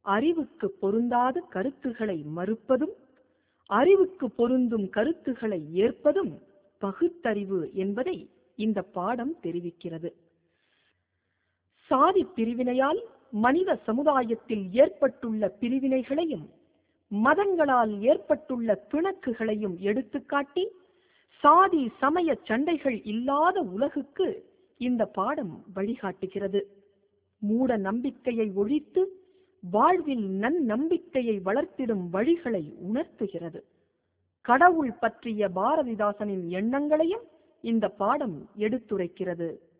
அறிவுக்கு பொருந்தாத கருத்துகளை மறுப்பதும் அறிவுக்கு பொருந்தும் கருத்துகளை ஏற்பதும் பகுத்தறிவு என்பதை இந்த பாடம் தெரிவிக்கிறது சாதி பிரிவினையால் மனித சமுதாயத்தில் ஏற்பட்டுள்ள பிரிவினைகளையும் மதங்களால் ஏற்பட்டுள்ள பிணக்குகளையும் எடுத்துக்காட்டி சாதி சமய சண்டைகள் இல்லாத உலகுக்கு இந்த பாடம் வழிகாட்டுகிறது மூட நம்பிக்கையை ஒழித்து வாழ்வில் நன்னம்பிக்கையை வளர்த்திடும் வழிகளை உணர்த்துகிறது கடவுள் பற்றிய பாரதிதாசனின் எண்ணங்களையும் இந்த பாடம் எடுத்துரைக்கிறது